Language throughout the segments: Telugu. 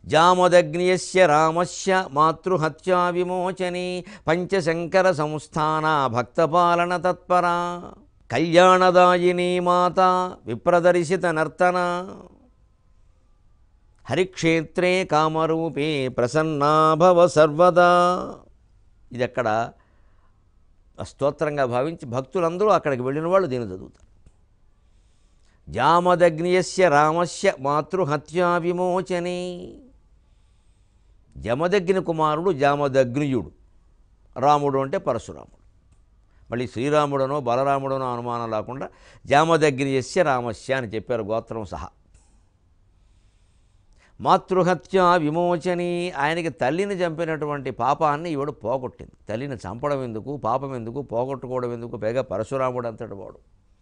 జామదగ్నియస్య రామస్య మాతృహత్యా విమోచని పంచశంకర సంస్థాన భక్తపాలన తత్పరా కళ్యాణదాయిని మాత విప్రదర్శిత నర్తన హరిక్షేత్రే కామరూపే ప్రసన్నాభవ సర్వదా ఇది అక్కడ స్తోత్రంగా భావించి భక్తులందరూ అక్కడికి వెళ్ళిన వాళ్ళు దీన్ని చదువుతారు జామదగ్నియస్య రామస్య మాతృహత్యా విమోచనే జమదగ్ని కుమారుడు జామదగ్నియుడు రాముడు అంటే పరశురాముడు మళ్ళీ శ్రీరాముడనో బలరాముడనో అనుమానం లేకుండా జామదగ్నియస్య రామస్య అని చెప్పారు గోత్రం సహా మాతృహత్య విమోచని ఆయనకి తల్లిని చంపినటువంటి పాపాన్ని ఈవిడ పోగొట్టింది తల్లిని చంపడం ఎందుకు పాపం ఎందుకు పోగొట్టుకోవడం ఎందుకు పైగా పరశురాముడు అంతటి వాడు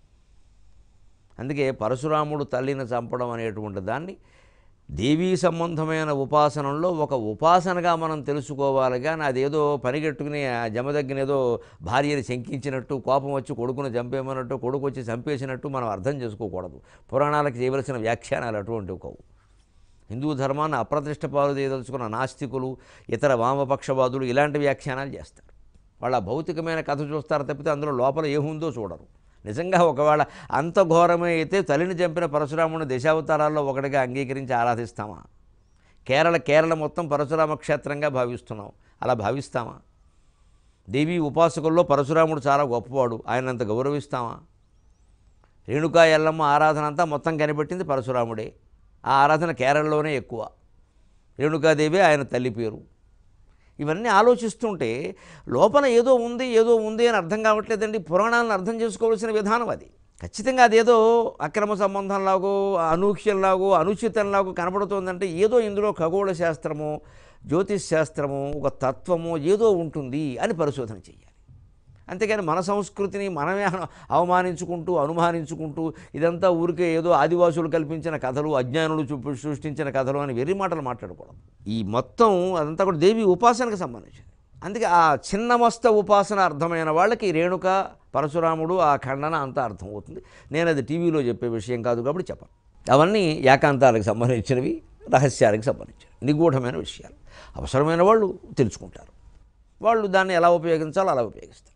అందుకే పరశురాముడు తల్లిని చంపడం అనేటువంటి దాన్ని దేవీ సంబంధమైన ఉపాసనలో ఒక ఉపాసనగా మనం తెలుసుకోవాలి కానీ అదేదో పనిగట్టుకుని ఆ జమదగ్గిన ఏదో భార్యని శంకించినట్టు కోపం వచ్చి కొడుకును చంపేమన్నట్టు కొడుకు వచ్చి చంపేసినట్టు మనం అర్థం చేసుకోకూడదు పురాణాలకు చేయవలసిన వ్యాఖ్యానాలు అటువంటివి కావు హిందూ ధర్మాన్ని అప్రతిష్ట పాలు చేయదలుచుకున్న నాస్తికులు ఇతర వామపక్షవాదులు ఇలాంటి వ్యాఖ్యానాలు చేస్తారు వాళ్ళ భౌతికమైన కథ చూస్తారు తప్పితే అందులో లోపల ఏముందో చూడరు నిజంగా ఒకవేళ అంత ఘోరమే అయితే తల్లిని చంపిన పరశురాముని దశావతారాల్లో ఒకటిగా అంగీకరించి ఆరాధిస్తామా కేరళ కేరళ మొత్తం పరశురామ క్షేత్రంగా భావిస్తున్నాం అలా భావిస్తామా దేవీ ఉపాసకుల్లో పరశురాముడు చాలా గొప్పవాడు ఆయనంత గౌరవిస్తామా రేణుకా ఎల్లమ్మ ఆరాధన అంతా మొత్తం కనిపెట్టింది పరశురాముడే ఆ ఆరాధన కేరళలోనే ఎక్కువ రేణుకాదేవి ఆయన తల్లి పేరు ఇవన్నీ ఆలోచిస్తుంటే లోపల ఏదో ఉంది ఏదో ఉంది అని అర్థం కావట్లేదండి పురాణాలను అర్థం చేసుకోవాల్సిన విధానం అది ఖచ్చితంగా అదేదో అక్రమ సంబంధంలాగో అనూహ్యంలాగో అనుచితంలాగో కనబడుతోందంటే ఏదో ఇందులో ఖగోళ శాస్త్రము జ్యోతిష్ శాస్త్రము ఒక తత్వము ఏదో ఉంటుంది అని పరిశోధన చేయాలి అంతేగాని మన సంస్కృతిని మనమే అను- అవమానించుకుంటూ అనుమానించుకుంటూ ఇదంతా ఊరికే ఏదో ఆదివాసులు కల్పించిన కథలు అజ్ఞానులు చూపి సృష్టించిన కథలు అని వెర్రి మాటలు మాట్లాడకూడదు ఈ మొత్తం అదంతా కూడా దేవి ఉపాసనకు సంబంధించింది అందుకే ఆ చిన్నమస్త ఉపాసన అర్థమైన వాళ్ళకి రేణుక పరశురాముడు ఆ ఖండన అంతా అర్థమవుతుంది నేను అది టీవీలో చెప్పే విషయం కాదు కాబట్టి చెప్పను అవన్నీ ఏకాంతాలకు సంబంధించినవి రహస్యాలకు సంబంధించినవి నిగూఢమైన విషయాలు అవసరమైన వాళ్ళు తెలుసుకుంటారు వాళ్ళు దాన్ని ఎలా ఉపయోగించాలో అలా ఉపయోగిస్తారు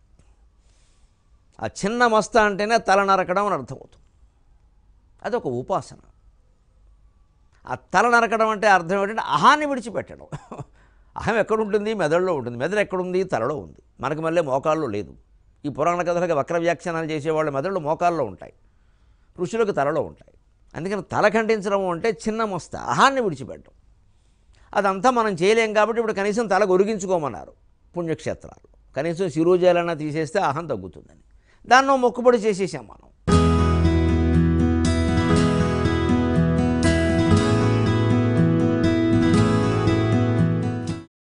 ఆ చిన్న మస్త అంటేనే తల నరకడం అని అర్థమవుతుంది అదొక ఉపాసన ఆ తల నరకడం అంటే అర్థం ఏంటంటే అహాన్ని విడిచిపెట్టడం అహం ఎక్కడుంటుంది మెదడులో ఉంటుంది మెదడు ఎక్కడుంది తలలో ఉంది మనకి మళ్ళీ మోకాల్లో లేదు ఈ పురాణ కథలకు వక్ర వ్యాఖ్యానాలు చేసేవాళ్ళ మెదళ్ళు మోకాల్లో ఉంటాయి ఋషులకు తలలో ఉంటాయి అందుకని తల ఖండించడం అంటే చిన్న మస్త అహాన్ని విడిచిపెట్టడం అదంతా మనం చేయలేం కాబట్టి ఇప్పుడు కనీసం తల గొరిగించుకోమన్నారు పుణ్యక్షేత్రాలు కనీసం శిరోజాలన్నా తీసేస్తే అహం తగ్గుతుందని దాన్నో మొక్కుబడి చేసేసాం మనం